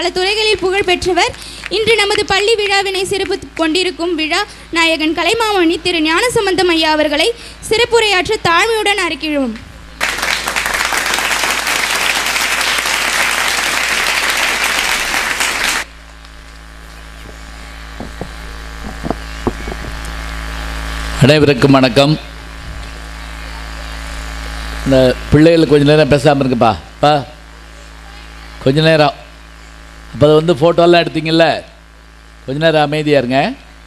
பல துறைகளில் புகழ் பெற்றவர் இன்று நமது பள்ளி விழாவினை சிறப்பு கொண்டிருக்கும் விழா நாயகன் கலைமாமணி திரு ஞானசம்பந்தம் ஐயா அவர்களை சிறப்புரையாற்ற தாழ்மையுடன் அறிக்கிறோம் அனைவருக்கும் வணக்கம் இந்த பிள்ளைகள் கொஞ்ச நேரம் பேசாமல் இருக்குப்பா பா கொஞ்ச நேரம் அப்போ அது வந்து ஃபோட்டோலாம் எடுத்தீங்கல்ல கொஞ்ச நேரம் அமைதியாக இருங்க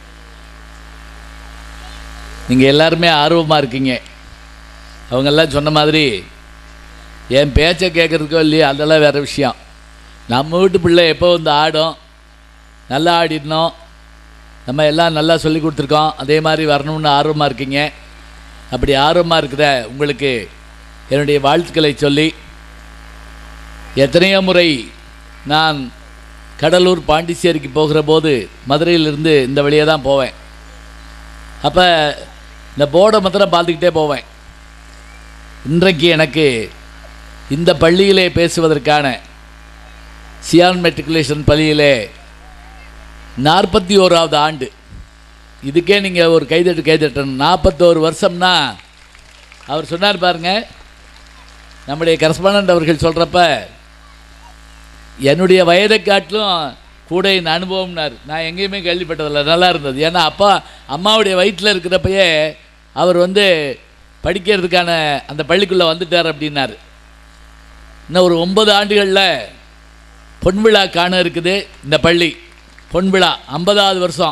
நீங்கள் எல்லாருமே ஆர்வமாக இருக்கீங்க அவங்கெல்லாம் சொன்ன மாதிரி என் பேச்சை கேட்குறதுக்கோ இல்லையோ அதெல்லாம் வேறு விஷயம் நம்ம வீட்டு பிள்ளை எப்போ வந்து ஆடும் நல்லா ஆடிடணும் நம்ம எல்லாம் நல்லா சொல்லி கொடுத்துருக்கோம் அதே மாதிரி வரணும்னு ஆர்வமாக இருக்கீங்க அப்படி ஆர்வமாக இருக்கிற உங்களுக்கு என்னுடைய வாழ்த்துக்களை சொல்லி எத்தனையோ முறை நான் கடலூர் பாண்டிச்சேரிக்கு போகிற போது மதுரையிலிருந்து இந்த வழியே தான் போவேன் அப்போ இந்த போர்டை மாத்திரம் பார்த்துக்கிட்டே போவேன் இன்றைக்கு எனக்கு இந்த பள்ளியிலே பேசுவதற்கான சியான் மெட்ரிகுலேஷன் பள்ளியிலே நாற்பத்தி ஓராவது ஆண்டு இதுக்கே நீங்கள் ஒரு கைதட்டு கைதட்டணும் நாற்பத்தோரு வருஷம்னா அவர் சொன்னார் பாருங்க நம்முடைய கரஸ்பாண்டன்ட் அவர்கள் சொல்கிறப்ப என்னுடைய வயதை காட்டிலும் கூட இந்த அனுபவம்னார் நான் எங்கேயுமே கேள்விப்பட்டதில்லை நல்லா இருந்தது ஏன்னா அப்பா அம்மாவுடைய வயிற்றில் இருக்கிறப்பயே அவர் வந்து படிக்கிறதுக்கான அந்த பள்ளிக்குள்ளே வந்துட்டார் அப்படின்னார் இன்னும் ஒரு ஒன்பது ஆண்டுகளில் பொன்விழா காண இருக்குது இந்த பள்ளி பொன்விழா ஐம்பதாவது வருஷம்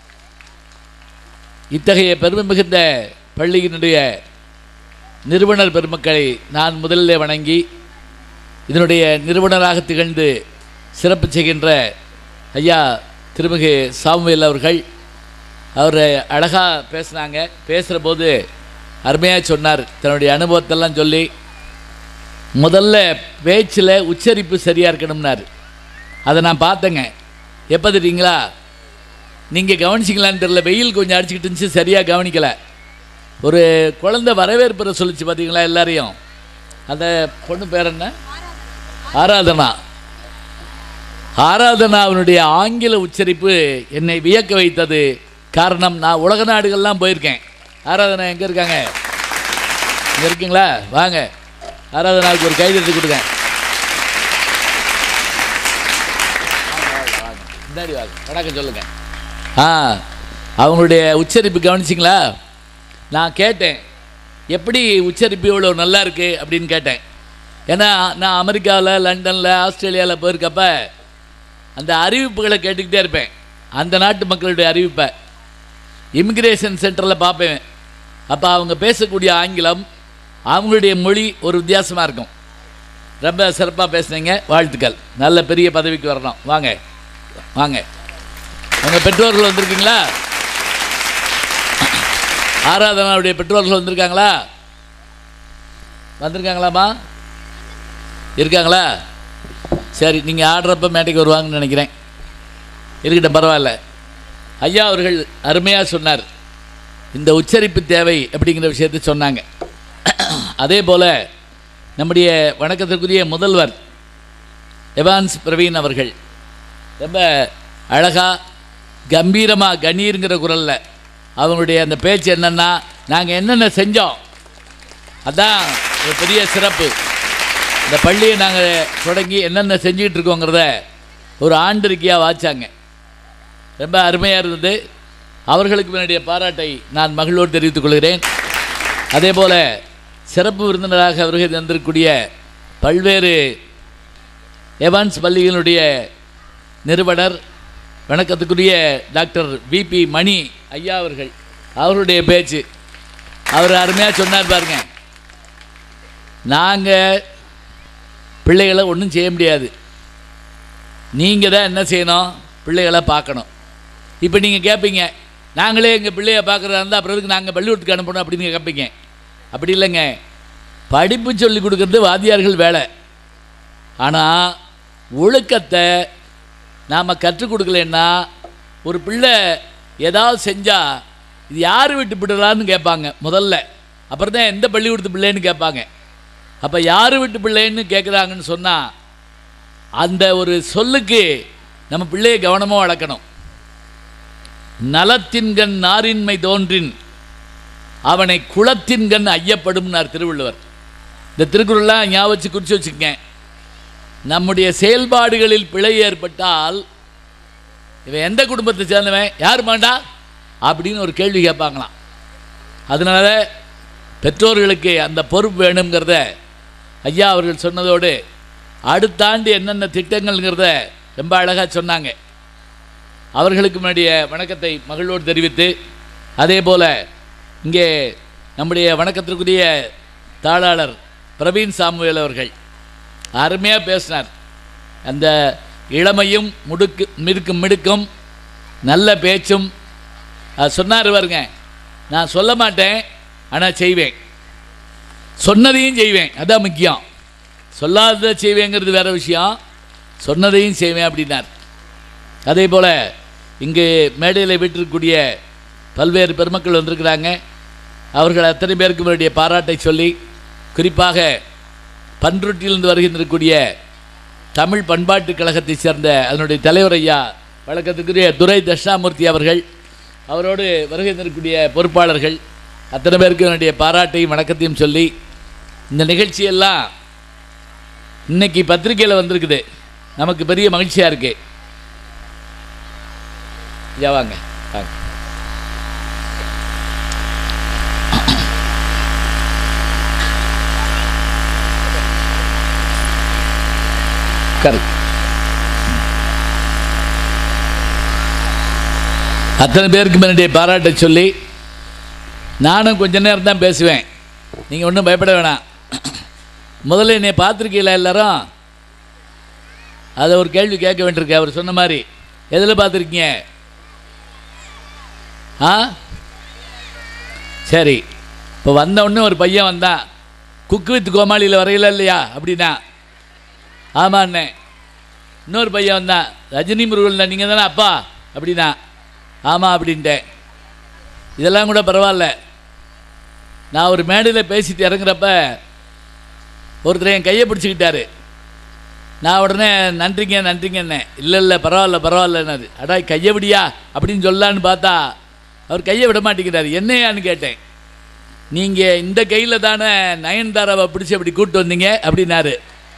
இத்தகைய பெருமை மிகுந்த பள்ளியினுடைய நிறுவனர் பெருமக்களை நான் முதலில் வணங்கி இதனுடைய நிறுவனராக திகழ்ந்து சிறப்பு செய்கின்ற ஐயா திருமிகு சாமுவேல் அவர்கள் அவர் அழகாக பேசுனாங்க பேசுகிற போது அருமையாக சொன்னார் தன்னுடைய அனுபவத்தெல்லாம் சொல்லி முதல்ல பேச்சில் உச்சரிப்பு சரியாக இருக்கணும்னாரு அதை நான் பார்த்தேங்க எப்போ தெரியுங்களா நீங்கள் கவனிச்சிங்களான்னு தெரில வெயில் கொஞ்சம் அடிச்சுக்கிட்டு இருந்துச்சு சரியாக கவனிக்கலை ஒரு குழந்தை வரவேற்புரை சொல்லிச்சு பார்த்தீங்களா எல்லாரையும் அந்த பொண்ணு பேர் என்ன ஆராதனா ஆராதனாவினுடைய ஆங்கில உச்சரிப்பு என்னை வியக்க வைத்தது காரணம் நான் உலக நாடுகள்லாம் போயிருக்கேன் ஆராதனா எங்கே இருக்காங்க இங்கே இருக்கீங்களா வாங்க ஆராதனாவுக்கு ஒரு கைதட்டி கொடுங்க முன்னாடி வாங்க வணக்கம் சொல்லுங்க ஆ அவங்களுடைய உச்சரிப்பு கவனிச்சிங்களா நான் கேட்டேன் எப்படி உச்சரிப்பு இவ்வளோ நல்லா இருக்கு அப்படின்னு கேட்டேன் ஏன்னா நான் அமெரிக்காவில் லண்டனில் ஆஸ்திரேலியாவில் போயிருக்கப்ப அந்த அறிவிப்புகளை கேட்டுக்கிட்டே இருப்பேன் அந்த நாட்டு மக்களுடைய அறிவிப்பை இமிக்ரேஷன் சென்டரில் பார்ப்பேன் அப்போ அவங்க பேசக்கூடிய ஆங்கிலம் அவங்களுடைய மொழி ஒரு வித்தியாசமாக இருக்கும் ரொம்ப சிறப்பாக பேசுனீங்க வாழ்த்துக்கள் நல்ல பெரிய பதவிக்கு வரணும் வாங்க வாங்க உங்கள் பெற்றோர்கள் வந்திருக்கீங்களா ஆராதனாவுடைய பெற்றோர்கள் வந்திருக்காங்களா வந்திருக்காங்களாம்மா இருக்காங்களா சரி நீங்கள் ஆடுறப்ப மேட்டைக்கு வருவாங்கன்னு நினைக்கிறேன் இருக்கட்டும் பரவாயில்ல ஐயா அவர்கள் அருமையாக சொன்னார் இந்த உச்சரிப்பு தேவை அப்படிங்கிற விஷயத்தை சொன்னாங்க அதே போல் நம்முடைய வணக்கத்திற்குரிய முதல்வர் எவான்ஸ் பிரவீன் அவர்கள் ரொம்ப அழகாக கம்பீரமாக கணீருங்கிற குரலில் அவங்களுடைய அந்த பேச்சு என்னென்னா நாங்கள் என்னென்ன செஞ்சோம் அதான் ஒரு பெரிய சிறப்பு இந்த பள்ளியை நாங்கள் தொடங்கி என்னென்ன செஞ்சுக்கிட்டு இருக்கோங்கிறத ஒரு ஆண்டிருக்கியாக வாச்சாங்க ரொம்ப அருமையாக இருந்தது அவர்களுக்கு என்னுடைய பாராட்டை நான் மகிழ்வோடு தெரிவித்துக் கொள்கிறேன் அதே போல் சிறப்பு விருந்தினராக அவர்கள் தந்திருக்கக்கூடிய பல்வேறு எவான்ஸ் பள்ளிகளுடைய நிறுவனர் வணக்கத்துக்குரிய டாக்டர் விபி மணி ஐயா அவர்கள் அவருடைய பேச்சு அவர் அருமையாக சொன்னார் பாருங்க நாங்கள் பிள்ளைகளை ஒன்றும் செய்ய முடியாது நீங்கள் தான் என்ன செய்யணும் பிள்ளைகளை பார்க்கணும் இப்போ நீங்கள் கேட்பீங்க நாங்களே எங்கள் பிள்ளைய பார்க்குறதா இருந்தால் அப்புறம் எதுக்கு நாங்கள் பள்ளிக்கூடத்துக்கு அனுப்பணும் அப்படின்னு கேட்பீங்க அப்படி இல்லைங்க படிப்பு சொல்லி கொடுக்கறது வாத்தியார்கள் வேலை ஆனால் ஒழுக்கத்தை நாம் கற்றுக் கொடுக்கலன்னா ஒரு பிள்ளை ஏதாவது செஞ்சால் இது யார் விட்டு பிள்ளைலான்னு கேட்பாங்க முதல்ல அப்புறம் தான் எந்த பள்ளிக்கூடத்து பிள்ளைன்னு கேட்பாங்க அப்போ யார் விட்டு பிள்ளைன்னு கேட்குறாங்கன்னு சொன்னால் அந்த ஒரு சொல்லுக்கு நம்ம பிள்ளையை கவனமாக வளர்க்கணும் நலத்தின்கண் நாரின்மை தோன்றின் அவனை குலத்தின்கண் ஐயப்படும்னார் திருவள்ளுவர் இந்த திருக்குறள்லாம் ஞாபகம் வச்சு குறித்து வச்சுக்கங்க நம்முடைய செயல்பாடுகளில் பிழை ஏற்பட்டால் இவன் எந்த குடும்பத்தை சேர்ந்தவன் யார் மாண்டா அப்படின்னு ஒரு கேள்வி கேட்பாங்களாம் அதனால பெற்றோர்களுக்கு அந்த பொறுப்பு வேணுங்கிறத ஐயா அவர்கள் சொன்னதோடு அடுத்தாண்டு என்னென்ன திட்டங்கள்ங்கிறத ரொம்ப அழகாக சொன்னாங்க அவர்களுக்கு முன்னாடிய வணக்கத்தை மகிழ்வோடு தெரிவித்து அதே போல் இங்கே நம்முடைய வணக்கத்திற்குரிய தாளாளர் பிரவீன் சாமுவேல் அவர்கள் அருமையாக பேசினார் அந்த இளமையும் முடுக்கு மிடுக்கும் மிடுக்கும் நல்ல பேச்சும் அது சொன்னார் பாருங்க நான் சொல்ல மாட்டேன் ஆனால் செய்வேன் சொன்னதையும் செய்வேன் அதான் முக்கியம் சொல்லாததை செய்வேங்கிறது வேற விஷயம் சொன்னதையும் செய்வேன் அப்படின்னார் அதே போல் இங்கு மேடையில் வீட்டிற்குரிய பல்வேறு பெருமக்கள் வந்திருக்கிறாங்க அவர்கள் அத்தனை பேருக்கு என்னுடைய பாராட்டை சொல்லி குறிப்பாக பன்ருட்டியிலிருந்து வருகின்றக்கூடிய தமிழ் பண்பாட்டுக் கழகத்தைச் சேர்ந்த அதனுடைய தலைவர் ஐயா வழக்கத்துக்குரிய துரை தட்சிணாமூர்த்தி அவர்கள் அவரோடு வருகை தரக்கூடிய பொறுப்பாளர்கள் அத்தனை பேருக்கு என்னுடைய பாராட்டையும் வணக்கத்தையும் சொல்லி இந்த நிகழ்ச்சியெல்லாம் இன்னைக்கு பத்திரிக்கையில் வந்திருக்குது நமக்கு பெரிய மகிழ்ச்சியாக இருக்கு ஐயா வாங்க வாங்க கரெக்ட் அத்தனை பேருக்கு என்னுடைய பாராட்டை சொல்லி நானும் கொஞ்ச நேரம் தான் பேசுவேன் நீங்கள் ஒன்றும் பயப்பட வேணாம் முதல்ல என்னை பார்த்துருக்கீங்களா எல்லாரும் அதை ஒரு கேள்வி கேட்க வேண்டியிருக்கு அவர் சொன்ன மாதிரி எதில் பார்த்துருக்கீங்க ஆ சரி இப்போ வந்த உடனே ஒரு பையன் வந்தான் குக்கு வித் கோமாளியில் வரையில இல்லையா அப்படின்னா ஆமாண்ணே இன்னொரு பையன் வந்தான் ரஜினி முருகன் நீங்கள் தானே அப்பா அப்படின்னா ஆமாம் அப்படின்ட்டேன் இதெல்லாம் கூட பரவாயில்ல நான் ஒரு மேடையில் பேசிட்டு இறங்குறப்ப ஒருத்தர் என் கையை பிடிச்சிக்கிட்டாரு நான் உடனே நன்றிங்க நன்றிங்கன்னே இல்லை இல்லை பரவாயில்ல பரவாயில்லன்னாரு அடா கையை விடியா அப்படின்னு சொல்லலான்னு பார்த்தா அவர் கையை விட மாட்டேங்கிறாரு என்னையான்னு கேட்டேன் நீங்கள் இந்த கையில் தானே நயன்தாராவை பிடிச்சி அப்படி கூப்பிட்டு வந்தீங்க அப்படின்னாரு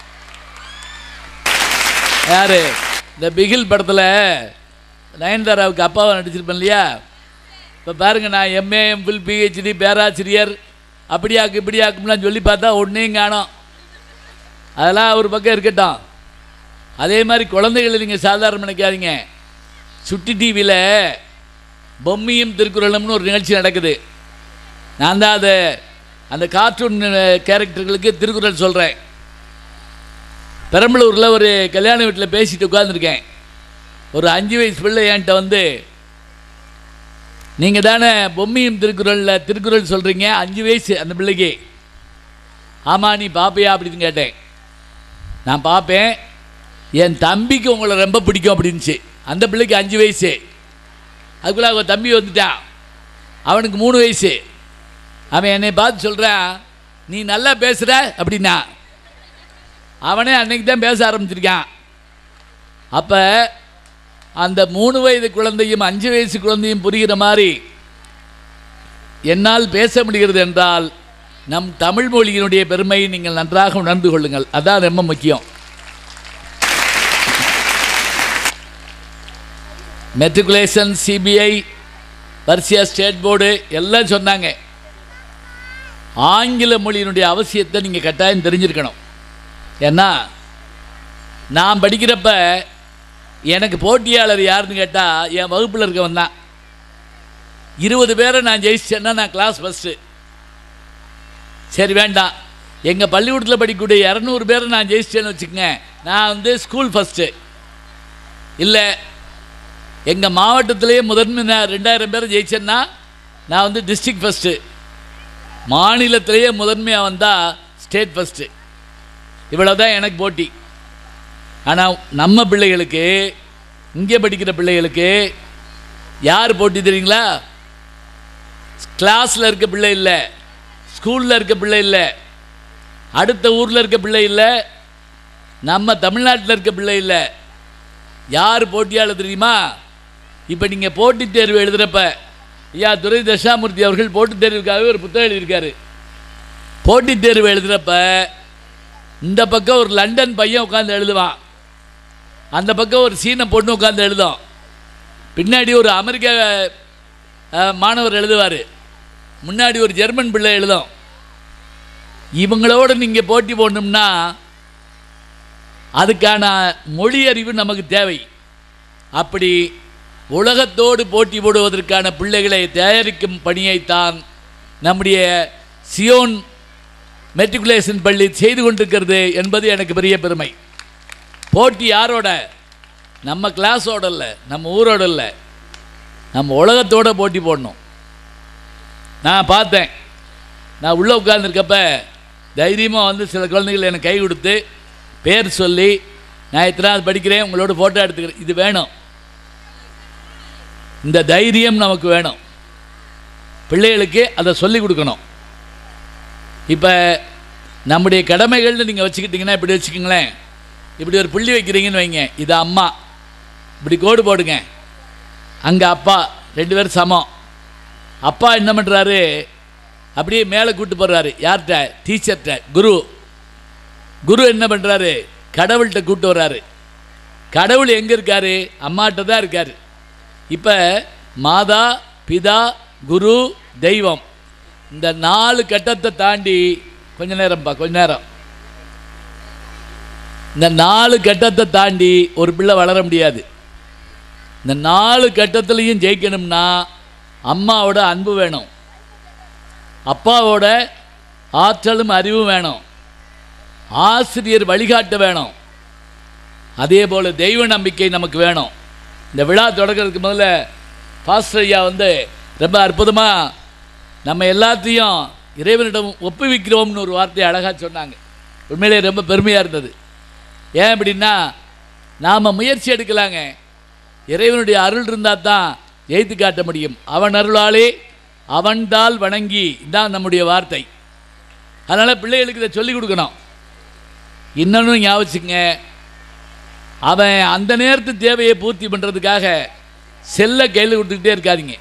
யாரு இந்த பிகில் படத்தில் நயன்தாராவுக்கு அப்பாவை நடிச்சிருப்பேன் இல்லையா இப்போ பாருங்க நான் எம்ஏ எம்ஃபில் பிஹெச்டி பேராசிரியர் அப்படியாக்கு இப்படியாக்கும்லாம் சொல்லி பார்த்தா ஒன்றையும் காணோம் அதெல்லாம் ஒரு பக்கம் இருக்கட்டும் அதே மாதிரி குழந்தைகளை நீங்கள் சாதாரண நினைக்காதீங்க சுட்டி டிவியில் பொம்மியும் திருக்குறளும்னு ஒரு நிகழ்ச்சி நடக்குது நான் தான் அதை அந்த கார்ட்டூன் கேரக்டர்களுக்கு திருக்குறள் சொல்கிறேன் பெரம்பலூரில் ஒரு கல்யாண வீட்டில் பேசிட்டு உட்காந்துருக்கேன் ஒரு அஞ்சு வயசு பிள்ளை என்கிட்ட வந்து நீங்கள் தானே பொம்மியும் திருக்குறளில் திருக்குறள் சொல்கிறீங்க அஞ்சு வயசு அந்த பிள்ளைக்கு ஆமாம் நீ பாப்பையா அப்படின்னு கேட்டேன் நான் பார்ப்பேன் என் தம்பிக்கு உங்களை ரொம்ப பிடிக்கும் அப்படின்ச்சு அந்த பிள்ளைக்கு அஞ்சு வயசு அதுக்குள்ளே அவன் தம்பி வந்துட்டான் அவனுக்கு மூணு வயசு அவன் என்னை பார்த்து சொல்கிறான் நீ நல்லா பேசுகிற அப்படின்னா அவனே அன்னைக்கு தான் பேச ஆரம்பிச்சிருக்கான் அப்போ அந்த மூணு வயது குழந்தையும் அஞ்சு வயசு குழந்தையும் புரிகிற மாதிரி என்னால் பேச முடிகிறது என்றால் நம் தமிழ் மொழியினுடைய பெருமையை நீங்கள் நன்றாக உணர்ந்து கொள்ளுங்கள் அதான் ரொம்ப முக்கியம் மெட்ரிகுலேஷன் சிபிஐ வரிசையா ஸ்டேட் போர்டு எல்லாம் சொன்னாங்க ஆங்கில மொழியினுடைய அவசியத்தை நீங்கள் கட்டாயம் தெரிஞ்சிருக்கணும் ஏன்னா நான் படிக்கிறப்ப எனக்கு போட்டியாளர் யாருன்னு கேட்டால் என் வகுப்பில் இருக்கவன் தான் இருபது பேரை நான் ஜெயிச்சேன்னா நான் கிளாஸ் ஃபஸ்ட்டு சரி வேண்டாம் எங்கள் பள்ளிக்கூடத்தில் படிக்கக்கூடிய இரநூறு பேரை நான் ஜெயிச்சிட்டேன்னு வச்சுக்கோங்க நான் வந்து ஸ்கூல் ஃபஸ்ட்டு இல்லை எங்கள் மாவட்டத்திலேயே முதன்மை நான் ரெண்டாயிரம் பேரை ஜெயிச்சேன்னா நான் வந்து டிஸ்ட்ரிக்ட் ஃபஸ்ட்டு மாநிலத்திலேயே முதன்மையாக வந்தால் ஸ்டேட் ஃபஸ்ட்டு இவ்வளோ தான் எனக்கு போட்டி ஆனால் நம்ம பிள்ளைகளுக்கு இங்கே படிக்கிற பிள்ளைகளுக்கு யார் போட்டி தெரியுங்களா கிளாஸில் இருக்க பிள்ளை இல்லை ஸ்கூலில் இருக்க பிள்ளை இல்லை அடுத்த ஊரில் இருக்க பிள்ளை இல்லை நம்ம தமிழ்நாட்டில் இருக்க பிள்ளை இல்லை யார் போட்டியாளர் தெரியுமா இப்போ நீங்கள் போட்டித் தேர்வு எழுதுகிறப்ப ஐயா துரை தசாமூர்த்தி அவர்கள் போட்டித் தேர்வுக்காகவே ஒரு புத்தகம் எழுதியிருக்காரு போட்டித் தேர்வு எழுதுகிறப்ப இந்த பக்கம் ஒரு லண்டன் பையன் உட்காந்து எழுதுவான் அந்த பக்கம் ஒரு சீன பொண்ணு உட்காந்து எழுதும் பின்னாடி ஒரு அமெரிக்க அஹ், மாணவர் எழுதுவார் முன்னாடி ஒரு ஜெர்மன் பிள்ளை எழுதும் இவங்களோட நீங்கள் போட்டி போடணும்னா அதுக்கான மொழி அறிவு நமக்கு தேவை அப்படி உலகத்தோடு போட்டி போடுவதற்கான பிள்ளைகளை தயாரிக்கும் பணியைத்தான் நம்முடைய சியோன் மெட்ரிகுலேஷன் பள்ளி செய்து கொண்டிருக்கிறது என்பது எனக்கு பெரிய பெருமை போட்டி யாரோட நம்ம கிளாஸோட இல்லை நம்ம ஊரோட இல்லை நம்ம உலகத்தோட போட்டி போடணும் நான் பார்த்தேன் நான் உள்ளே உட்கார்ந்துருக்கப்ப தைரியமாக வந்து சில குழந்தைகள் எனக்கு கை கொடுத்து பேர் சொல்லி நான் எத்தனாவது படிக்கிறேன் உங்களோட ஃபோட்டோ எடுத்துக்கிறேன் இது வேணும் இந்த தைரியம் நமக்கு வேணும் பிள்ளைகளுக்கு அதை சொல்லி கொடுக்கணும் இப்போ நம்முடைய கடமைகள்னு நீங்கள் வச்சுக்கிட்டிங்கன்னா இப்படி வச்சுக்கோங்களேன் இப்படி ஒரு புள்ளி வைக்கிறீங்கன்னு வைங்க இது அம்மா இப்படி கோடு போடுங்க அங்கே அப்பா ரெண்டு பேரும் சமம் அப்பா என்ன பண்ணுறாரு அப்படியே மேலே கூட்டு போடுறாரு யார்கிட்ட டீச்சர்கிட்ட குரு குரு என்ன பண்ணுறாரு கடவுள்கிட்ட கூட்டு வர்றாரு கடவுள் எங்கே இருக்காரு அம்மாட்ட தான் இருக்கார் இப்போ மாதா பிதா குரு தெய்வம் இந்த நாலு கட்டத்தை தாண்டி கொஞ்ச நேரம்ப்பா கொஞ்ச நேரம் இந்த நாலு கட்டத்தை தாண்டி ஒரு பிள்ளை வளர முடியாது இந்த நாலு கட்டத்துலேயும் ஜெயிக்கணும்னா அம்மாவோட அன்பு வேணும் அப்பாவோட ஆற்றலும் அறிவும் வேணும் ஆசிரியர் வழிகாட்ட வேணும் அதே போல் தெய்வ நம்பிக்கை நமக்கு வேணும் இந்த விழா தொடங்குறதுக்கு முதல்ல பாஸ்டர் ஐயா வந்து ரொம்ப அற்புதமாக நம்ம எல்லாத்தையும் இறைவனிடம் ஒப்புவிக்கிறோம்னு ஒரு வார்த்தையை அழகாக சொன்னாங்க உண்மையிலே ரொம்ப பெருமையாக இருந்தது ஏன் அப்படின்னா நாம் முயற்சி எடுக்கலாங்க இறைவனுடைய அருள் இருந்தால் தான் ஜெயித்து காட்ட முடியும் அவன் அருளாலே அவன்தால் வணங்கி தான் நம்முடைய வார்த்தை அதனால் பிள்ளைகளுக்கு இதை சொல்லிக் கொடுக்கணும் இன்னொன்று ஞாபகம் வச்சுக்கங்க அவன் அந்த நேரத்து தேவையை பூர்த்தி பண்ணுறதுக்காக செல்லை கையில் கொடுத்துக்கிட்டே இருக்காதீங்க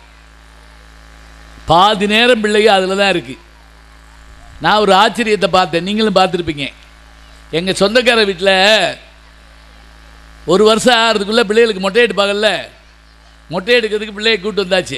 பாதி நேரம் பிள்ளைங்க அதில் தான் இருக்குது நான் ஒரு ஆச்சரியத்தை பார்த்தேன் நீங்களும் பார்த்துருப்பீங்க எங்கள் சொந்தக்கார வீட்டில் ஒரு வருஷம் ஆகிறதுக்குள்ளே பிள்ளைகளுக்கு மொட்டை எடுப்பாங்கல்ல மொட்டை எடுக்கிறதுக்கு பிள்ளைய கூட்டு வந்தாச்சு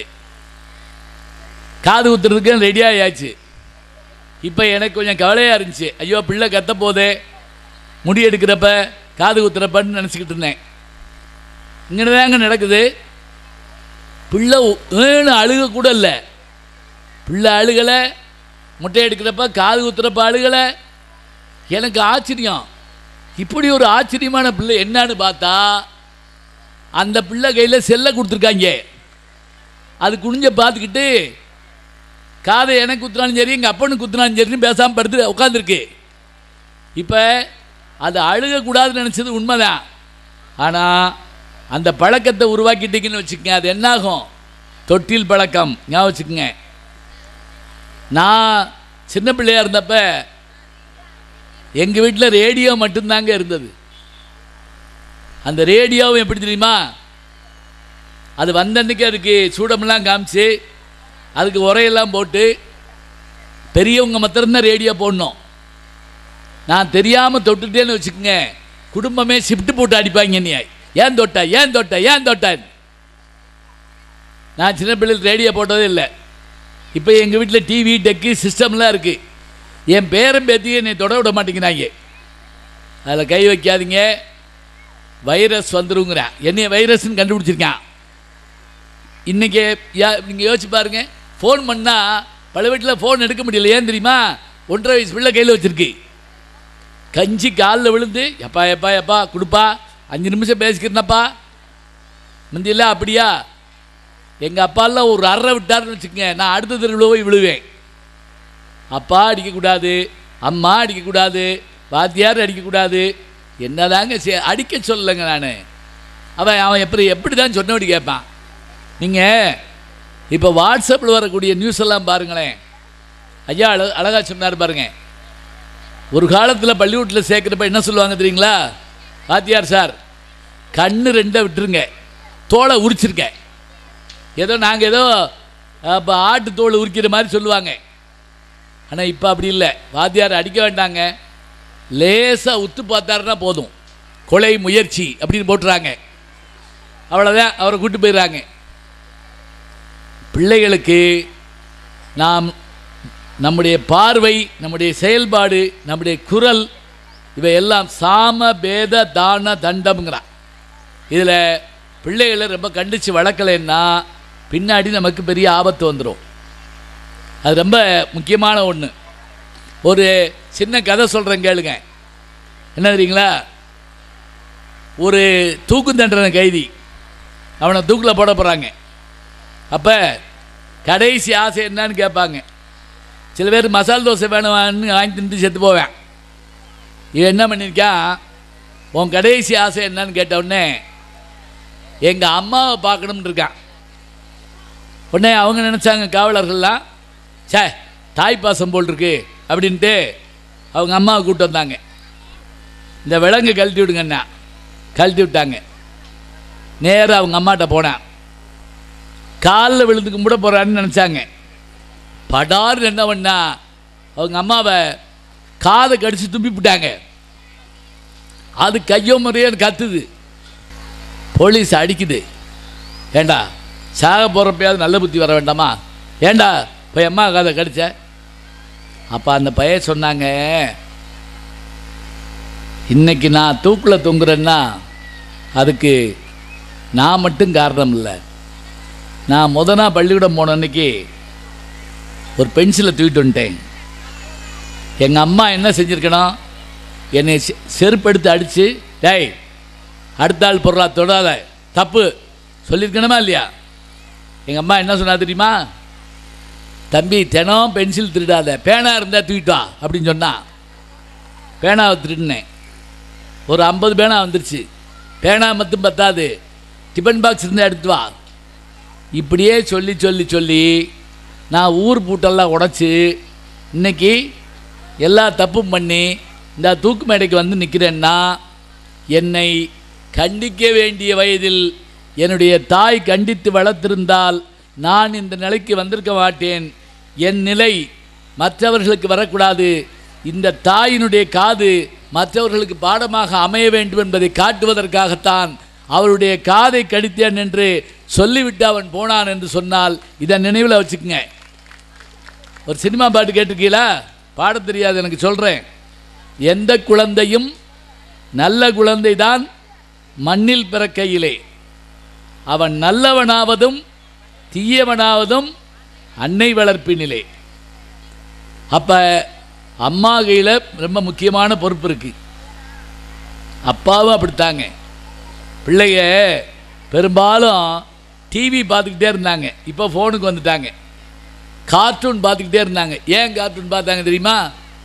காது குத்துறதுக்கு ரெடி ஆயாச்சு இப்போ எனக்கு கொஞ்சம் கவலையாக இருந்துச்சு ஐயோ பிள்ளை கத்த போதே முடி எடுக்கிறப்ப காது குத்துறப்பன்னு நினச்சிக்கிட்டு இருந்தேன் இங்கே தாங்க நடக்குது பிள்ளை ஏன்னு அழுக கூட இல்லை பிள்ளை அழுகலை முட்டை எடுக்கிறப்ப காது குத்துறப்ப அழுகலை எனக்கு ஆச்சரியம் இப்படி ஒரு ஆச்சரியமான பிள்ளை என்னன்னு பார்த்தா அந்த பிள்ளை கையில் செல்லை கொடுத்துருக்காங்க அது குனிஞ்ச பார்த்துக்கிட்டு காதை எனக்கு குத்துனாலும் சரி எங்கள் அப்பனுக்கு குத்துனாலும் சரின்னு பேசாமல் படுத்து உட்காந்துருக்கு இப்போ அது அழுகக்கூடாதுன்னு நினச்சது உண்மைதான் ஆனால் அந்த பழக்கத்தை உருவாக்கிட்டீங்கன்னு வச்சுக்கங்க அது என்னாகும் தொட்டில் பழக்கம் ஞாபகம் வச்சுக்கோங்க நான் சின்ன பிள்ளையா இருந்தப்ப எங்கள் வீட்டில் ரேடியோ மட்டும்தாங்க இருந்தது அந்த ரேடியோவும் எப்படி தெரியுமா அது வந்த அன்னைக்கு அதுக்கு சூடமெல்லாம் காமிச்சு அதுக்கு உரையெல்லாம் போட்டு பெரியவங்க மாத்திரம்தான் ரேடியோ போடணும் நான் தெரியாமல் தொட்டுட்டேன்னு வச்சுக்கோங்க குடும்பமே ஷிஃப்ட் போட்டு அடிப்பாங்க நீ ஏன் தொட்ட ஏன் தொட்ட ஏன் தொட்ட நான் சின்ன பிள்ளைகள் ரேடியோ போட்டதே இல்லை இப்போ எங்கள் வீட்டில் டிவி டெக்கு சிஸ்டம்லாம் இருக்குது என் பேரன் பேத்தியை என்னை தொட விட மாட்டேங்கிறாங்க அதில் கை வைக்காதீங்க வைரஸ் வந்துருங்கிறான் என்னைய வைரஸ்ன்னு கண்டுபிடிச்சிருக்கான் இன்றைக்கி யா நீங்கள் யோசிச்சு பாருங்க ஃபோன் பண்ணால் பல வீட்டில் ஃபோன் எடுக்க முடியல ஏன் தெரியுமா ஒன்றரை வயசு பிள்ளை கையில் வச்சுருக்கு கஞ்சி காலில் விழுந்து எப்பா எப்பா எப்பா கொடுப்பா அஞ்சு நிமிஷம் பேசிக்கிறேனப்பா முந்தியெல்லாம் அப்படியா எங்கள் அப்பாலாம் ஒரு அறை விட்டாருன்னு வச்சுக்கங்க நான் அடுத்த தெருவில் போய் விழுவேன் அப்பா அடிக்கக்கூடாது அம்மா அடிக்கக்கூடாது வாத்தியார் அடிக்கக்கூடாது என்னதாங்க சே அடிக்க சொல்லலைங்க நான் அவன் அவன் எப்படி எப்படி தான் சொன்னபடி கேட்பான் நீங்கள் இப்போ வாட்ஸ்அப்பில் வரக்கூடிய நியூஸ் எல்லாம் பாருங்களேன் ஐயா அழ அழகாக சொன்னார் பாருங்க ஒரு காலத்தில் பள்ளிக்கூட்டில் சேர்க்குறப்ப என்ன சொல்லுவாங்க தெரியுங்களா வாத்தியார் சார் கண்ணு ரெண்டை விட்டுருங்க தோலை உரிச்சிருங்க ஏதோ நாங்கள் ஏதோ இப்போ ஆட்டு தோல் உரிக்கிற மாதிரி சொல்லுவாங்க ஆனால் இப்போ அப்படி இல்லை வாத்தியார் அடிக்க வேண்டாங்க லேசாக உத்து பார்த்தாருன்னா போதும் கொலை முயற்சி அப்படின்னு போட்டுறாங்க அவ்வளோதான் அவரை கூட்டு போயிடுறாங்க பிள்ளைகளுக்கு நாம் நம்முடைய பார்வை நம்முடைய செயல்பாடு நம்முடைய குரல் இவையெல்லாம் சாம பேத தான தண்டம்ங்கிறான் இதில் பிள்ளைகளை ரொம்ப கண்டித்து வளர்க்கலைன்னா பின்னாடி நமக்கு பெரிய ஆபத்து வந்துடும் அது ரொம்ப முக்கியமான ஒன்று ஒரு சின்ன கதை சொல்கிறேன் கேளுங்க என்ன தெரியுங்களா ஒரு தூக்கு தண்டனை கைதி அவனை தூக்கில் போட போகிறாங்க அப்போ கடைசி ஆசை என்னன்னு கேட்பாங்க சில பேர் மசால் தோசை வேணும்னு வாங்கி தின்ட்டு செத்து போவேன் இவன் என்ன பண்ணியிருக்கான் உன் கடைசி ஆசை என்னன்னு கேட்ட உடனே எங்கள் அம்மாவை பார்க்கணும்னு இருக்கான் உடனே அவங்க நினச்சாங்க காவலர்கள்லாம் சே தாய்ப்பாசம் போல் இருக்கு அப்படின்ட்டு அவங்க அம்மாவை கூப்பிட்டு வந்தாங்க இந்த விலங்கு கழட்டி விடுங்கண்ணா கழட்டி விட்டாங்க நேராக அவங்க அம்மாட்ட போனேன் காலில் விழுந்து கும்பிட போகிறான்னு நினச்சாங்க படார்னு என்ன பண்ணா அவங்க அம்மாவை காதை கடிச்சு துப்பி விட்டாங்க அது கையோ முறையோ கத்துது போலீஸ் அடிக்குது ஏண்டா சாக போகிறப்பயாவது நல்ல புத்தி வர வேண்டாமா ஏண்டா போய் அம்மா காதை கடிச்ச அப்போ அந்த பையன் சொன்னாங்க இன்னைக்கு நான் தூக்கில் தொங்குறேன்னா அதுக்கு நான் மட்டும் காரணம் இல்லை நான் முத நாள் பள்ளிக்கூடம் போன அன்னைக்கு ஒரு பென்சிலை தூக்கிட்டு வந்துட்டேன் எங்கள் அம்மா என்ன செஞ்சுருக்கணும் என்னை செ- செருப்படுத்து அடித்து டேய் அடுத்த ஆள் பொருளா தொடாத தப்பு சொல்லியிருக்கணுமா இல்லையா எங்கள் அம்மா என்ன சொன்னா தெரியுமா தம்பி தினம் பென்சில் திருடாத பேனா இருந்தால் தூக்கிட்டு வா அப்படின்னு சொன்னா பேனாவை திருடினேன் ஒரு ஐம்பது பேனா வந்துருச்சு பேனா மட்டும் பத்தாது டிஃபன் பாக்ஸ் இருந்தால் எடுத்து வா இப்படியே சொல்லி சொல்லி சொல்லி நான் ஊர் பூட்டெல்லாம் உடைச்சி இன்னைக்கு எல்லா தப்பும் பண்ணி இந்த தூக்கு மேடைக்கு வந்து நிற்கிறேன்னா என்னை கண்டிக்க வேண்டிய வயதில் என்னுடைய தாய் கண்டித்து வளர்த்திருந்தால் நான் இந்த நிலைக்கு வந்திருக்க மாட்டேன் என் நிலை மற்றவர்களுக்கு வரக்கூடாது இந்த தாயினுடைய காது மற்றவர்களுக்கு பாடமாக அமைய வேண்டும் என்பதை காட்டுவதற்காகத்தான் அவருடைய காதை கடித்தேன் என்று சொல்லிவிட்டு அவன் போனான் என்று சொன்னால் இதை நினைவில் வச்சுக்கங்க ஒரு சினிமா பாட்டு கேட்டிருக்கீங்களா பாட தெரியாது எனக்கு சொல்கிறேன் எந்த குழந்தையும் நல்ல குழந்தைதான் மண்ணில் பிறக்கையிலே அவன் நல்லவனாவதும் தீயவனாவதும் அன்னை வளர்ப்பினிலே அப்போ அம்மா கையில் ரொம்ப முக்கியமான பொறுப்பு இருக்குது அப்பாவும் அப்படித்தாங்க பிள்ளைங்க பெரும்பாலும் டிவி பார்த்துக்கிட்டே இருந்தாங்க இப்போ ஃபோனுக்கு வந்துட்டாங்க கார்ட்டூன் பார்த்துக்கிட்டே இருந்தாங்க ஏன் கார்ட்டூன் பார்த்தாங்க தெரியுமா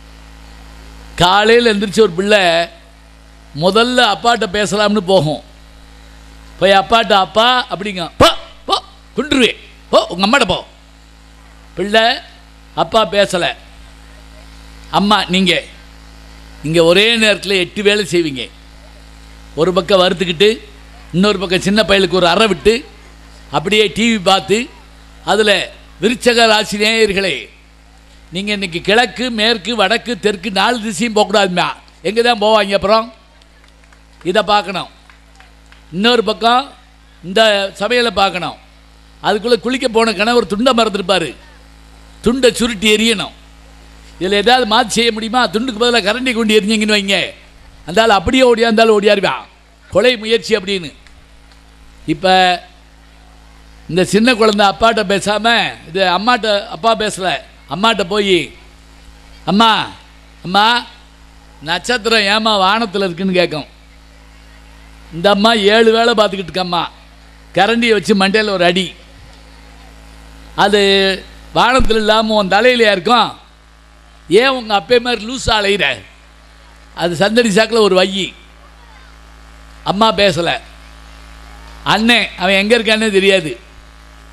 காலையில் எந்திரிச்சு ஒரு பிள்ளை முதல்ல அப்பாட்ட பேசலாம்னு போகும் போய் அப்பாட்ட அப்பா அப்படிங்க போ போ குண்டுருவே போ உங்கள் அம்மாட்ட போ பிள்ளை அப்பா பேசலை அம்மா நீங்கள் நீங்கள் ஒரே நேரத்தில் எட்டு வேலை செய்வீங்க ஒரு பக்கம் வறுத்துக்கிட்டு இன்னொரு பக்கம் சின்ன பயலுக்கு ஒரு அறை விட்டு அப்படியே டிவி பார்த்து அதில் விருச்சக ராசி நேயர்களே நீங்கள் இன்னைக்கு கிழக்கு மேற்கு வடக்கு தெற்கு நாலு திசையும் போகக்கூடாதுமா எங்கே தான் போவாங்க அப்புறம் இதை பார்க்கணும் இன்னொரு பக்கம் இந்த சமையலை பார்க்கணும் அதுக்குள்ளே குளிக்க போன கணவர் துண்டை மறந்துருப்பார் துண்டை சுருட்டி எரியணும் இதில் ஏதாவது மாற்றி செய்ய முடியுமா துண்டுக்கு பதிலாக கரண்டி கொண்டு எரிஞ்சிங்கன்னு வைங்க அந்த ஆள் அப்படியே ஓடியா இருந்தாலும் ஓடியாருவான் கொலை முயற்சி அப்படின்னு இப்போ இந்த சின்ன குழந்தை அப்பாட்ட பேசாமல் இது அம்மாட்ட அப்பா பேசலை அம்மாட்ட போய் அம்மா அம்மா நட்சத்திரம் ஏமா வானத்தில் இருக்குன்னு கேட்கும் இந்த அம்மா ஏழு வேளை பார்த்துக்கிட்டு இருக்கம்மா கரண்டியை வச்சு மண்டையில் ஒரு அடி அது வானத்தில் இல்லாமல் உன் தலையிலையா இருக்கும் ஏன் உங்கள் அப்பே மாதிரி லூஸாக அலையிற அது சந்தடி சாக்கில் ஒரு வையி அம்மா பேசலை அண்ணன் அவன் எங்கே இருக்கானே தெரியாது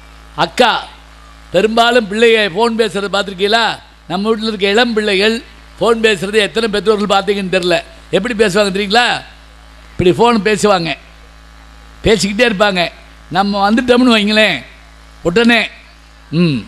அக்கா பெரும்பாலும் பிள்ளைங்க ஃபோன் பேசுகிறத பார்த்துருக்கீங்களா நம்ம வீட்டில் இருக்க இளம் பிள்ளைகள் ஃபோன் பேசுகிறது எத்தனை பெற்றோர்கள் பார்த்தீங்கன்னு தெரில எப்படி பேசுவாங்க தெரியுங்களா இப்படி ஃபோன் பேசுவாங்க பேசிக்கிட்டே இருப்பாங்க நம்ம வந்துட்டோம்னு வைங்களேன் உடனே ம்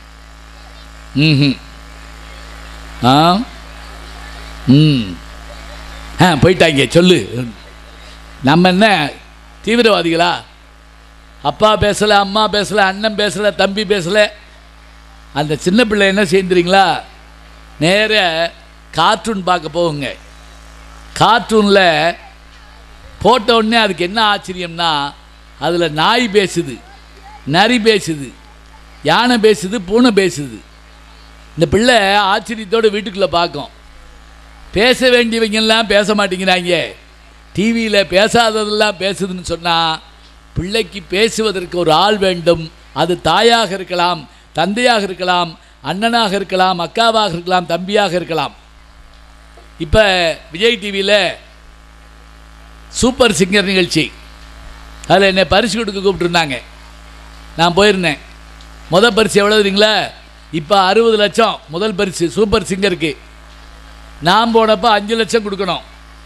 ம் ஆ ம் ஆ போயிட்டாங்க சொல்லு நம்ம என்ன தீவிரவாதிகளா அப்பா பேசலை அம்மா பேசலை அண்ணன் பேசலை தம்பி பேசலை அந்த சின்ன பிள்ளை என்ன செய்யுறீங்களா நேர கார்ட்டூன் பார்க்க போகுங்க கார்ட்டூனில் போட்ட உடனே அதுக்கு என்ன ஆச்சரியம்னா அதில் நாய் பேசுது நரி பேசுது யானை பேசுது பூனை பேசுது இந்த பிள்ளை ஆச்சரியத்தோடு வீட்டுக்குள்ளே பார்க்கும் பேச வேண்டியவங்கெல்லாம் பேச மாட்டேங்கிறாங்க டிவியில் பேசாததெல்லாம் பேசுதுன்னு சொன்னால் பிள்ளைக்கு பேசுவதற்கு ஒரு ஆள் வேண்டும் அது தாயாக இருக்கலாம் தந்தையாக இருக்கலாம் அண்ணனாக இருக்கலாம் அக்காவாக இருக்கலாம் தம்பியாக இருக்கலாம் இப்போ விஜய் டிவியில் சூப்பர் சிங்கர் நிகழ்ச்சி அதில் என்னை பரிசு கொடுக்க கூப்பிட்டுருந்தாங்க நான் போயிருந்தேன் முதல் பரிசு எவ்வளோ தெரியுங்களா இப்போ அறுபது லட்சம் முதல் பரிசு சூப்பர் சிங்கருக்கு நான் போனப்போ அஞ்சு லட்சம் கொடுக்கணும்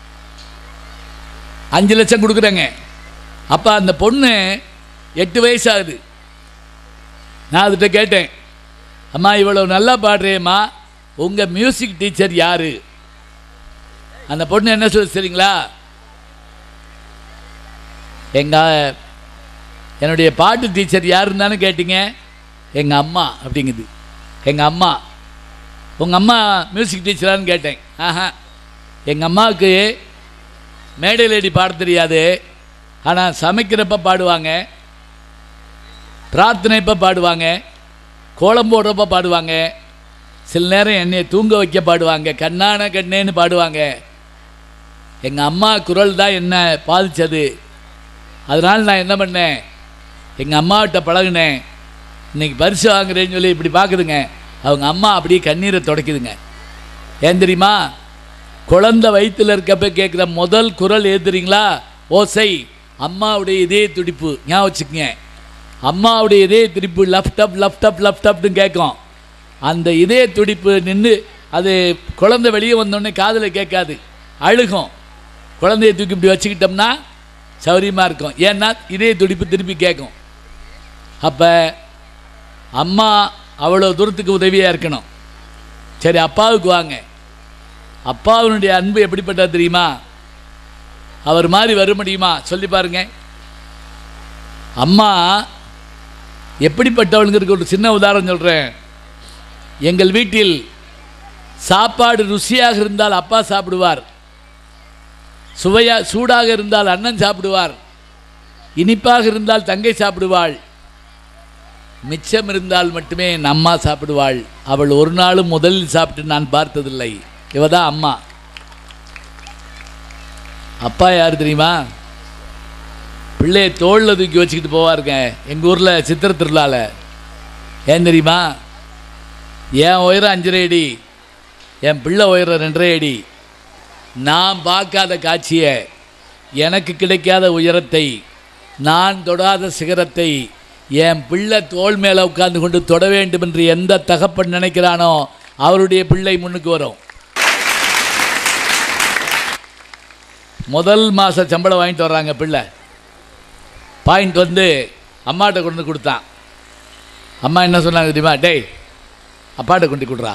அஞ்சு லட்சம் கொடுக்குறேங்க அப்போ அந்த பொண்ணு எட்டு வயசு ஆகுது நான் அதுகிட்ட கேட்டேன் அம்மா இவ்வளோ நல்லா பாடுறேம்மா உங்கள் மியூசிக் டீச்சர் யார் அந்த பொண்ணு என்ன சொல்லு சரிங்களா எங்கள் என்னுடைய பாட்டு டீச்சர் யாருன்னு தானே கேட்டீங்க எங்கள் அம்மா அப்படிங்குது எங்கள் அம்மா உங்கள் அம்மா மியூசிக் டீச்சரான்னு கேட்டேன் ஆஹா எங்கள் அம்மாவுக்கு மேடையில் ஏடி பாட தெரியாது ஆனால் சமைக்கிறப்ப பாடுவாங்க பிரார்த்தனைப்போ பாடுவாங்க கோலம் போடுறப்ப பாடுவாங்க சில நேரம் என்னை தூங்க வைக்க பாடுவாங்க கண்ணான கண்ணேன்னு பாடுவாங்க எங்கள் அம்மா குரல் தான் என்ன பாதித்தது அதனால் நான் என்ன பண்ணேன் எங்கள் அம்மாகிட்ட பழகினேன் இன்னைக்கு பரிசு வாங்குறேன்னு சொல்லி இப்படி பார்க்குதுங்க அவங்க அம்மா அப்படியே கண்ணீரை துடைக்குதுங்க ஏன் தெரியுமா குழந்தை வயிற்றில் இருக்கப்ப கேட்குற முதல் குரல் எது தெரியுங்களா ஓசை அம்மாவுடைய இதே துடிப்பு ஞாபகம் வச்சுக்கங்க அம்மாவுடைய இதே துடிப்பு left up left up left அப்னு கேட்கும் அந்த இதே துடிப்பு நின்று அது குழந்தை வெளியே வந்தோடனே காதில் கேட்காது அழுகும் குழந்தைய தூக்கி இப்படி வச்சுக்கிட்டோம்னா சௌரியமாக இருக்கும் ஏன்னா இதே துடிப்பு திருப்பி கேட்கும் அப்போ அம்மா அவ்வளோ தூரத்துக்கு உதவியாக இருக்கணும் சரி அப்பாவுக்கு வாங்க அப்பாவினுடைய அன்பு எப்படிப்பட்டது தெரியுமா அவர் மாதிரி வர முடியுமா சொல்லி பாருங்க அம்மா எப்படிப்பட்டவளுங்கிறதுக்கு ஒரு சின்ன உதாரணம் சொல்கிறேன் எங்கள் வீட்டில் சாப்பாடு ருசியாக இருந்தால் அப்பா சாப்பிடுவார் சுவையா சூடாக இருந்தால் அண்ணன் சாப்பிடுவார் இனிப்பாக இருந்தால் தங்கை சாப்பிடுவாள் மிச்சம் இருந்தால் மட்டுமே என் அம்மா சாப்பிடுவாள் அவள் ஒரு நாளும் முதலில் சாப்பிட்டு நான் பார்த்ததில்லை இவ தான் அம்மா அப்பா யார் தெரியுமா பிள்ளையை தோளில் தூக்கி வச்சுக்கிட்டு போவாருங்க எங்கள் ஊரில் சித்திர திருவிழாவில் ஏன் தெரியுமா என் உயரம் அஞ்சரை அடி என் பிள்ளை உயரம் ரெண்டரை அடி நான் பார்க்காத காட்சியை எனக்கு கிடைக்காத உயரத்தை நான் தொடாத சிகரத்தை என் பிள்ளை தோள் மேலே உட்கார்ந்து கொண்டு தொட வேண்டும் என்று எந்த தகப்பன் நினைக்கிறானோ அவருடைய பிள்ளை முன்னுக்கு வரும் முதல் மாத சம்பளம் வாங்கிட்டு வர்றாங்க பிள்ளை பாயிண்ட் வந்து அம்மாட்ட கொண்டு வந்து கொடுத்தான் அம்மா என்ன சொன்னாங்க தெரியுமா டேய் அப்பாட்ட கொண்டு கொடுறா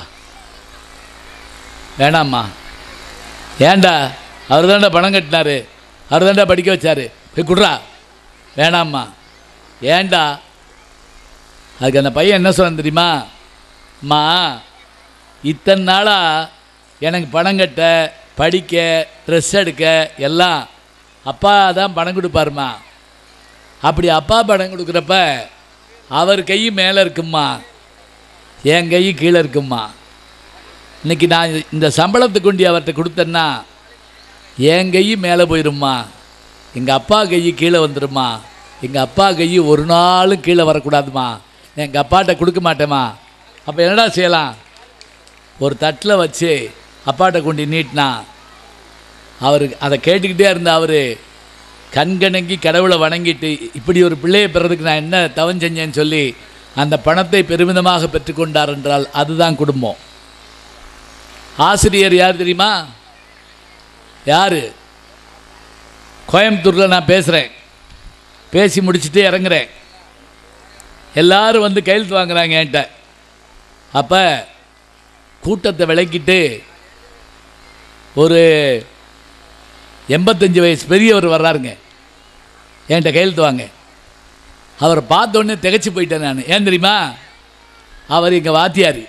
வேணாம்மா ஏன்டா அவர் தாண்டா பணம் கட்டினாரு அவர் தாண்டா படிக்க வச்சாரு போய் குடுறா வேணாம்மா ஏன்டா அதுக்கு அந்த பையன் என்ன சொன்னான் தெரியுமா அம்மா இத்தனை நாளாக எனக்கு பணம் கட்ட படிக்க ட்ரெஸ் எடுக்க எல்லாம் அப்பா தான் பணம் கொடுப்பாருமா அப்படி அப்பா பணம் கொடுக்குறப்ப அவர் கை மேலே இருக்கும்மா என் கை கீழே இருக்கும்மா இன்னைக்கு நான் இந்த சம்பளத்தை கொண்டு அவர்கிட்ட கொடுத்தேன்னா என் கை மேலே போயிரும்மா எங்கள் அப்பா கை கீழே வந்துடும்மா எங்கள் அப்பா கை ஒரு நாளும் கீழே வரக்கூடாதுமா எங்கள் அப்பாட்ட கொடுக்க மாட்டேம்மா அப்போ என்னடா செய்யலாம் ஒரு தட்டில் வச்சு அப்பாட்ட கொண்டு நீட்டினா அவர் அதை கேட்டுக்கிட்டே இருந்த அவர் கண்கணங்கி கடவுளை வணங்கிட்டு இப்படி ஒரு பிள்ளையை பெறதுக்கு நான் என்ன தவம் செஞ்சேன்னு சொல்லி அந்த பணத்தை பெருமிதமாக பெற்றுக்கொண்டார் என்றால் அதுதான் குடும்பம் ஆசிரியர் யார் தெரியுமா யார் கோயம்புத்தூரில் நான் பேசுகிறேன் பேசி முடிச்சுட்டு இறங்குறேன் எல்லாரும் வந்து கையெழுத்து வாங்குறாங்க என்கிட்ட அப்போ கூட்டத்தை விளக்கிட்டு ஒரு எண்பத்தஞ்சு வயசு பெரியவர் வர்றாருங்க என்கிட்ட கையெழுத்து வாங்க அவரை பார்த்த உடனே திகைச்சு போயிட்டேன் நான் ஏன் தெரியுமா அவர் எங்கள் வாத்தியார்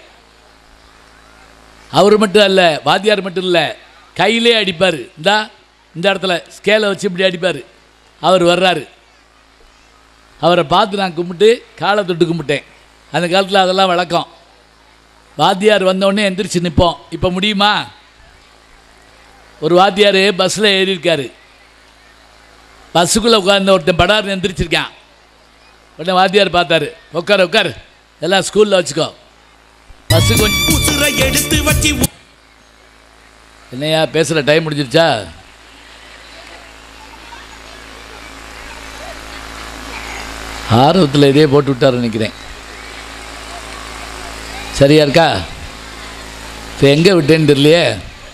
அவர் மட்டும் அல்ல வாத்தியார் மட்டும் இல்லை கையிலே அடிப்பார் இந்தா இந்த இடத்துல ஸ்கேலை வச்சு இப்படி அடிப்பார் அவர் வர்றாரு அவரை பார்த்து நான் கும்பிட்டு காலை தொட்டு கும்பிட்டேன் அந்த காலத்தில் அதெல்லாம் வழக்கம் வாத்தியார் வந்தோடனே எந்திரிச்சு நிற்போம் இப்போ முடியுமா ஒரு வாத்தியார் பஸ்ஸில் ஏறியிருக்காரு பஸ்ஸுக்குள்ளே உட்கார்ந்த ஒருத்தன் படார்னு எந்திரிச்சிருக்கான் உடனே வாத்தியார் பார்த்தாரு உட்காரு உட்காரு எல்லாம் ஸ்கூலில் வச்சுக்கோ பஸ்ஸு கொஞ்சம் உசுரை எடுத்து வச்சு உ- என்னையா பேசுகிற டைம் முடிஞ்சிருச்சா ஆர்வத்தில் இதே போட்டு விட்டாரு நினைக்கிறேன் சரியா இருக்கா இப்போ எங்கே விட்டேன்னு தெரியலையே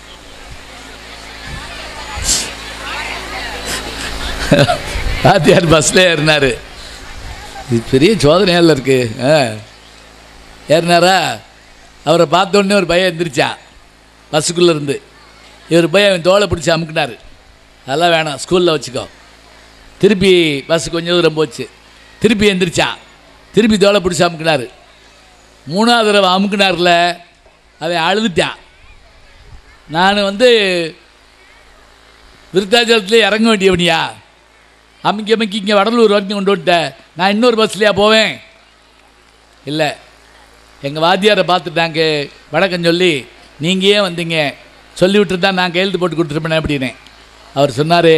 வாத்தியார் பஸ்ஸில் ஏறினார் இது பெரிய சோதனையால் இருக்கு ஆ ஏறினாரா அவரை பார்த்த உடனே ஒரு பையன் எந்திரிச்சான் பஸ்ஸுக்குள்ளே இருந்து இவர் போய் அவன் தோலை பிடிச்சி அமுக்குனாரு அதெல்லாம் வேணாம் ஸ்கூலில் வச்சுக்கோ திருப்பி பஸ் கொஞ்சம் தூரம் போச்சு திருப்பி எந்திரிச்சான் திருப்பி தோலை பிடிச்சி அமுக்குனாரு மூணாவது தடவை அமுக்குனார்ல அவன் அழுதுட்டான் நான் வந்து விருத்தாச்சலத்தில் இறங்க வேண்டியவனியா அமுக்கி அமுக்கி இங்கே வடலூர் வரைக்கும் கொண்டு வந்துட்டேன் நான் இன்னொரு பஸ்லையா போவேன் இல்லை எங்கள் வாத்தியாரை பார்த்துட்டாங்க வணக்கம் சொல்லி நீங்கள் ஏன் வந்தீங்க சொல்லி விட்டு தான் நான் கையெழுத்து போட்டு கொடுத்துருப்பேன் அப்படின்னு அவர் சொன்னார்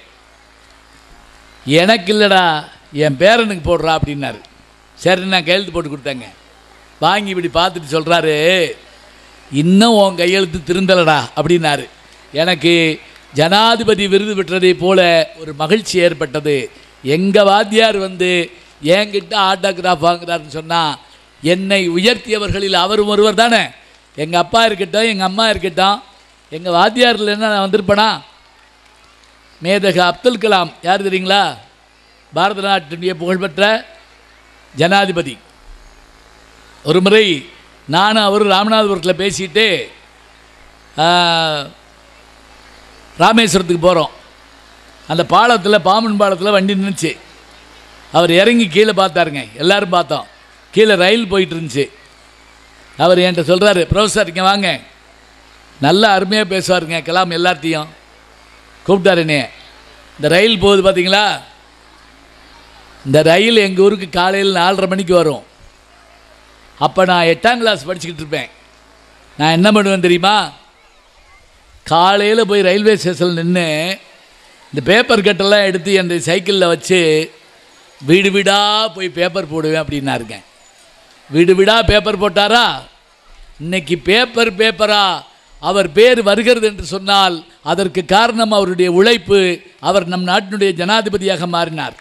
எனக்கு இல்லைடா என் பேரனுக்கு போடுறா அப்படின்னாரு சரி நான் கையெழுத்து போட்டு கொடுத்தேங்க வாங்கி இப்படி பார்த்துட்டு சொல்கிறாரு இன்னும் உன் கையெழுத்து திருந்தலடா அப்படின்னாரு எனக்கு ஜனாதிபதி விருது பெற்றதை போல ஒரு மகிழ்ச்சி ஏற்பட்டது எங்கள் வாத்தியார் வந்து என்கிட்ட ஆட்டோகிராஃப் வாங்குறாருன்னு சொன்னால் என்னை உயர்த்தியவர்களில் அவரும் ஒருவர் தானே எங்கள் அப்பா இருக்கட்டும் எங்கள் அம்மா இருக்கட்டும் எங்கள் வாத்தியார் இல்லைன்னா நான் வந்திருப்பேனா மேதக அப்துல் கலாம் யார் தெரியுங்களா பாரத நாட்டினுடைய புகழ்பெற்ற ஜனாதிபதி ஒரு முறை நானும் அவரும் ராமநாதபுரத்தில் பேசிட்டு ஆ, ராமேஸ்வரத்துக்கு போகிறோம் அந்த பாலத்தில் பாம்பன் பாலத்தில் வண்டி நின்றுச்சு அவர் இறங்கி கீழே பார்த்தாருங்க எல்லாரும் பார்த்தோம் கீழே ரயில் போயிட்டு இருந்துச்சு அவர் என்கிட்ட சொல்கிறாரு ப்ரொஃபஸர் இங்கே வாங்க நல்லா அருமையாக பேசுவாருங்க கலாம் எல்லாத்தையும் கூப்பிட்டாரு என்னைய இந்த ரயில் போகுது பார்த்தீங்களா இந்த ரயில் எங்கள் ஊருக்கு காலையில் நாலரை மணிக்கு வரும் அப்போ நான் எட்டாம் கிளாஸ் படிச்சுக்கிட்டு இருப்பேன் நான் என்ன பண்ணுவேன் தெரியுமா காலையில் போய் ரயில்வே ஸ்டேஷனில் நின்று இந்த பேப்பர் கட்டெல்லாம் எடுத்து அந்த சைக்கிளில் வச்சு வீடு வீடாக போய் பேப்பர் போடுவேன் அப்படின்னாருங்க வீடு வீடாக பேப்பர் போட்டாரா இன்னைக்கு பேப்பர் பேப்பரா அவர் பேர் வருகிறது என்று சொன்னால் அதற்கு காரணம் அவருடைய உழைப்பு அவர் நம் நாட்டினுடைய ஜனாதிபதியாக மாறினார்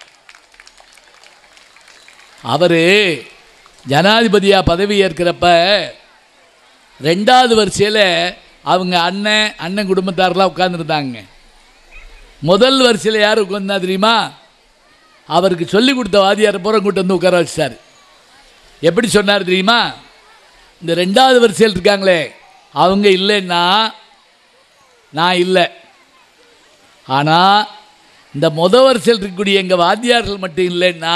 அவர் ஜனாதிபதியாக பதவி ஏற்கிறப்ப ரெண்டாவது வரிசையில் அவங்க அண்ணன் அண்ணன் குடும்பத்தாரெலாம் உட்காந்துருந்தாங்க முதல் வரிசையில் யார் உட்காந்தா தெரியுமா அவருக்கு சொல்லி கொடுத்த வாதியாரை பூரா கூட்டு வந்து உட்கார வச்சிட்டார் எப்படி சொன்னார் தெரியுமா இந்த ரெண்டாவது வரிசையில் இருக்காங்களே அவங்க இல்லைன்னா நான் இல்லை ஆனால் இந்த முத வரிசையில் இருக்கக்கூடிய எங்கள் வாத்தியார்கள் மட்டும் இல்லைன்னா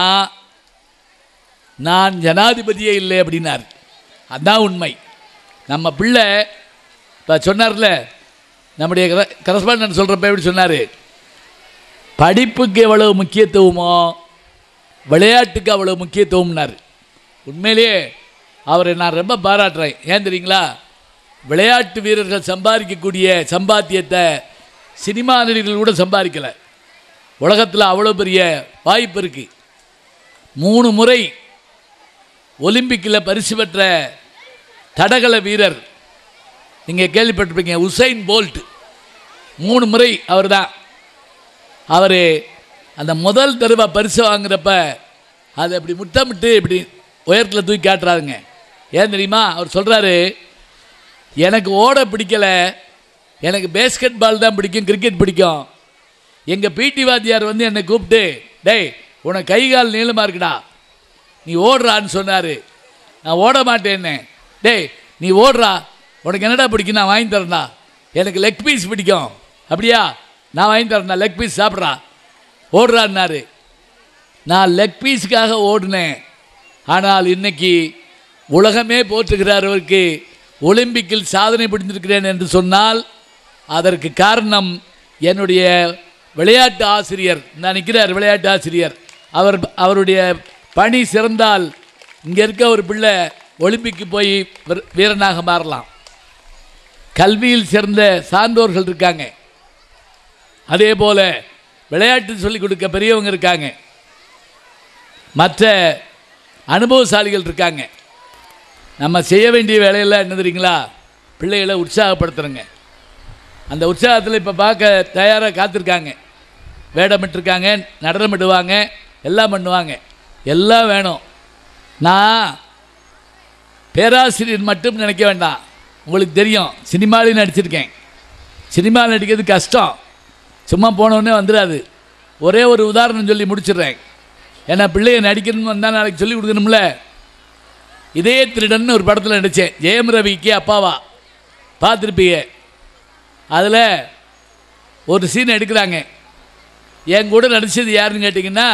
நான் ஜனாதிபதியே இல்லை அப்படின்னார் அதான் உண்மை நம்ம பிள்ளை இப்போ சொன்னார்ல நம்முடைய கரஸ்பாண்டன்ட் சொல்கிறப்ப எப்படி சொன்னார் படிப்புக்கு எவ்வளவு முக்கியத்துவமோ விளையாட்டுக்கு அவ்வளவு முக்கியத்துவம்னார் உண்மையிலேயே அவரை நான் ரொம்ப பாராட்டுறேன் ஏன் தெரியுங்களா விளையாட்டு வீரர்கள் சம்பாதிக்கக்கூடிய சம்பாத்தியத்தை சினிமா நடிகர்கள் கூட சம்பாதிக்கலை உலகத்தில் அவ்வளோ பெரிய வாய்ப்பு இருக்குது மூணு முறை ஒலிம்பிக்கில் பரிசு பெற்ற தடகள வீரர் நீங்கள் கேள்விப்பட்டிருப்பீங்க உசைன் போல்ட் மூணு முறை அவர் தான் அவர் அந்த முதல் தடவை பரிசு வாங்குறப்ப அதை அப்படி முத்தமிட்டு இப்படி உயரத்தில் தூக்கி காட்டுறாருங்க ஏன் தெரியுமா அவர் சொல்கிறாரு எனக்கு ஓட பிடிக்கல எனக்கு பேஸ்கெட் பால் தான் பிடிக்கும் கிரிக்கெட் பிடிக்கும் எங்கள் பிடி வாத்தியார் வந்து என்னை கூப்பிட்டு டேய் உனக்கு கை கால் நீளமாக இருக்குடா நீ ஓடுறான்னு சொன்னார் நான் ஓட மாட்டேன்னு டேய் நீ ஓடுறா உனக்கு என்னடா பிடிக்கும் நான் வாங்கி தரேன்டா எனக்கு லெக் பீஸ் பிடிக்கும் அப்படியா நான் வாங்கி தரேன்டா லெக் பீஸ் சாப்பிட்றா ஓடுறான்னாரு நான் லெக் பீஸுக்காக ஓடினேன் ஆனால் இன்னைக்கு உலகமே போற்றுகிறாரவருக்கு ஒலிம்பிக்கில் சாதனை புரிந்திருக்கிறேன் என்று சொன்னால் அதற்கு காரணம் என்னுடைய விளையாட்டு ஆசிரியர் நான் நிற்கிறார் விளையாட்டு ஆசிரியர் அவர் அவருடைய பணி சிறந்தால் இங்கே இருக்க ஒரு பிள்ளை ஒலிம்பிக்கு போய் வீர- வீரனாக மாறலாம் கல்வியில் சிறந்த சான்றோர்கள் இருக்காங்க அதே போல விளையாட்டு சொல்லிக் கொடுக்க பெரியவங்க இருக்காங்க மற்ற அனுபவசாலிகள் இருக்காங்க நம்ம செய்ய வேண்டிய வேலையெல்லாம் என்ன தெரியுங்களா பிள்ளைகளை உற்சாகப்படுத்துறோங்க அந்த உற்சாகத்தில் இப்போ பார்க்க தயாராக காத்திருக்காங்க வேடமிட்டிருக்காங்க நடனமிடுவாங்க எல்லாம் பண்ணுவாங்க எல்லாம் வேணும் நான் பேராசிரியர் மட்டும் நினைக்க வேண்டாம் உங்களுக்கு தெரியும் சினிமாலையும் நடிச்சிருக்கேன் சினிமாவில் நடிக்கிறது கஷ்டம் சும்மா போனோடனே வந்துடாது ஒரே ஒரு உதாரணம் சொல்லி முடிச்சிடுறேன் ஏன்னா பிள்ளைய நடிக்கணும்னு வந்தால் நாளைக்கு சொல்லி கொடுக்கணும்ல இதே திருடன் ஒரு படத்தில் நடித்தேன் ஜெயம் ரவிக்கு அப்பாவா பார்த்துருப்பீங்க அதில் ஒரு சீன் எடுக்கிறாங்க என் கூட நடித்தது யாருன்னு கேட்டிங்கன்னா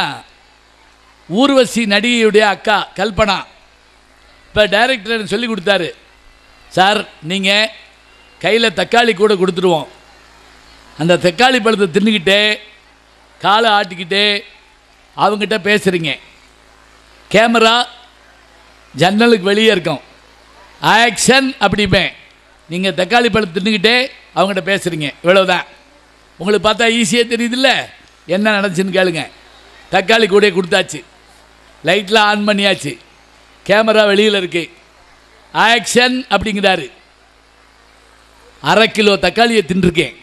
ஊர்வசி நடிகையுடைய அக்கா கல்பனா இப்போ டைரக்டர் எனக்கு சொல்லி கொடுத்தாரு சார் நீங்கள் கையில் தக்காளி கூட கொடுத்துருவோம் அந்த தக்காளி பழத்தை தின்னுக்கிட்டே காலை ஆட்டிக்கிட்டே அவங்ககிட்ட பேசுகிறீங்க கேமரா ஜன்னலுக்கு வெளியே இருக்கும் ஆக்ஷன் அப்படிப்பேன் நீங்கள் தக்காளி பழத்தை தின்னுக்கிட்டே அவங்ககிட்ட பேசுகிறீங்க இவ்வளவுதான் உங்களுக்கு பார்த்தா ஈஸியாக தெரியுதுல்ல என்ன நடந்துச்சுன்னு கேளுங்க தக்காளி கூட கொடுத்தாச்சு லைட்லாம் ஆன் பண்ணியாச்சு கேமரா வெளியில் இருக்கு ஆக்ஷன் அப்படிங்கிறாரு அரை கிலோ தக்காளியை தின்றுருக்கேன்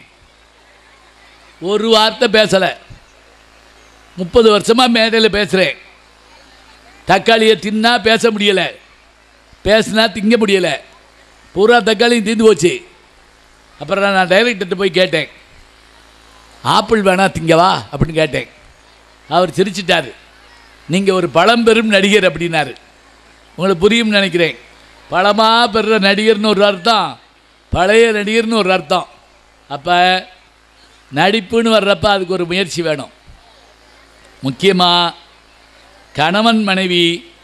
ஒரு வார்த்தை பேசலை முப்பது வருஷமாக மேடையில் பேசுகிறேன் தக்காளியை தின்னா பேச முடியலை பேசினா திங்க முடியலை பூரா தக்காளியும் தீர்ந்து போச்சு அப்புறம் நான் டைரக்டர்கிட்ட போய் கேட்டேன் ஆப்பிள் வேணா திங்கவா அப்படின்னு கேட்டேன் அவர் சிரிச்சிட்டாரு நீங்கள் ஒரு பழம்பெரும் நடிகர் அப்படின்னாரு உங்களுக்கு புரியும்னு நினைக்கிறேன் பழமாக பெறுற நடிகர்னு ஒரு அர்த்தம் பழைய நடிகர்னு ஒரு அர்த்தம் அப்போ நடிப்புன்னு வர்றப்ப அதுக்கு ஒரு முயற்சி வேணும் முக்கியமாக கணவன் மனைவி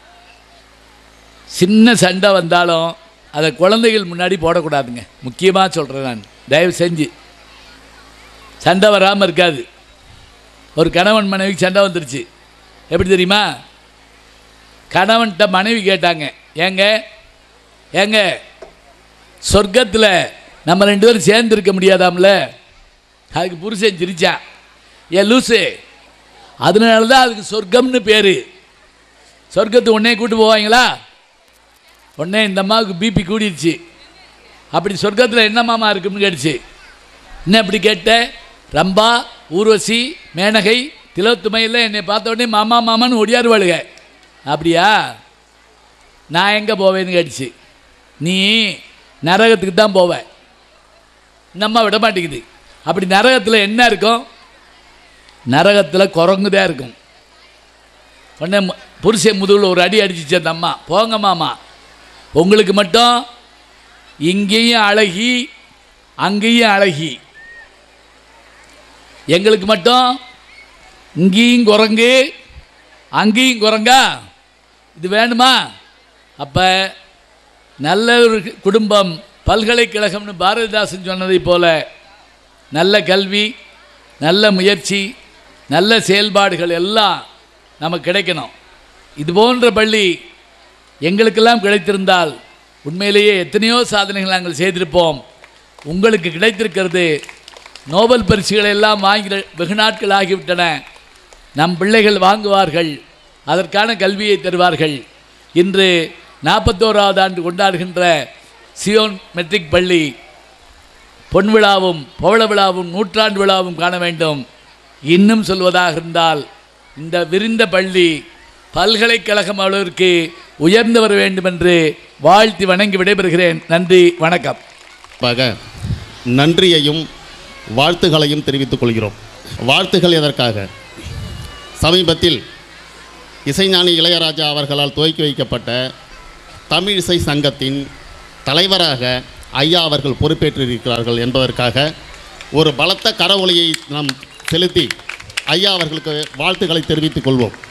சின்ன சண்டை வந்தாலும் அதை குழந்தைகள் முன்னாடி போடக்கூடாதுங்க முக்கியமாக சொல்கிறேன் நான் தயவு செஞ்சு சண்டை வராமல் இருக்காது ஒரு கணவன் மனைவிக்கு சண்டை வந்துருச்சு எப்படி தெரியுமா கணவன்கிட்ட மனைவி கேட்டாங்க ஏங்க ஏங்க சொர்க்கத்தில் நம்ம ரெண்டு பேரும் சேர்ந்து இருக்க முடியாதாம்ல அதுக்கு புருஷன் சிரிச்சான் ஏ லூசு அதனால தான் அதுக்கு சொர்க்கம்னு பேர் சொர்க்கத்துக்கு உடனே கூட்டு போவாங்களா உடனே இந்த அம்மாவுக்கு பிபி கூடிருச்சு அப்படி சொர்க்கத்தில் என்ன மாமா இருக்குன்னு கேட்டுச்சு என்ன இப்படி கேட்ட ரம்பா ஊர்வசி மேனகை திலோத்துமையில் என்னை பார்த்த உடனே மாமா மாமான்னு ஒடியாருவாளுக அப்படியா நான் எங்கே போவேன்னு கேட்டுச்சு நீ நரகத்துக்கு தான் போவ இந்த அம்மா விட மாட்டேங்குது அப்படி நரகத்தில் என்ன இருக்கும் நரகத்தில் குரங்கு தான் இருக்கும் உடனே மு- புருஷன் முதுகில் ஒரு அடி அடிச்சிச்சு அந்த அம்மா போங்க மாமா உங்களுக்கு மட்டும் இங்கேயும் அழகி அங்கேயும் அழகி எங்களுக்கு மட்டும் இங்கேயும் குரங்கு அங்கேயும் குரங்கா இது வேணுமா அப்போ நல்ல ஒரு குடும்பம் பல்கலைக்கழகம்னு பாரதிதாசன் சொன்னதைப் போல நல்ல கல்வி நல்ல முயற்சி நல்ல செயல்பாடுகள் எல்லாம் நமக்கு கிடைக்கணும் இது போன்ற பள்ளி எங்களுக்கெல்லாம் கிடைத்திருந்தால் உண்மையிலேயே எத்தனையோ சாதனைகள் நாங்கள் செய்திருப்போம் உங்களுக்கு கிடைத்திருக்கிறது நோபல் பரிசுகளை எல்லாம் வாங்கி வெகு நாட்கள் ஆகிவிட்டன நம் பிள்ளைகள் வாங்குவார்கள் அதற்கான கல்வியை தருவார்கள் இன்று நாற்பத்தோராவது ஆண்டு கொண்டாடுகின்ற சியோன் மெட்ரிக் பள்ளி பொன் விழாவும் பவள விழாவும் நூற்றாண்டு விழாவும் காண வேண்டும் இன்னும் சொல்வதாக இருந்தால் இந்த விரிந்த பள்ளி பல்கலைக்கழகம் அளவிற்கு உயர்ந்து வர வேண்டும் என்று வாழ்த்தி வணங்கி விடைபெறுகிறேன் நன்றி வணக்கம் சார்பாக நன்றியையும் வாழ்த்துகளையும் தெரிவித்துக் கொள்கிறோம் வாழ்த்துகள் எதற்காக சமீபத்தில் இசைஞானி இளையராஜா அவர்களால் துவக்கி வைக்கப்பட்ட தமிழ் இசை சங்கத்தின் தலைவராக ஐயா அவர்கள் பொறுப்பேற்றிருக்கிறார்கள் என்பதற்காக ஒரு பலத்த கரவொலியை நாம் செலுத்தி ஐயா அவர்களுக்கு வாழ்த்துக்களை தெரிவித்துக் கொள்வோம்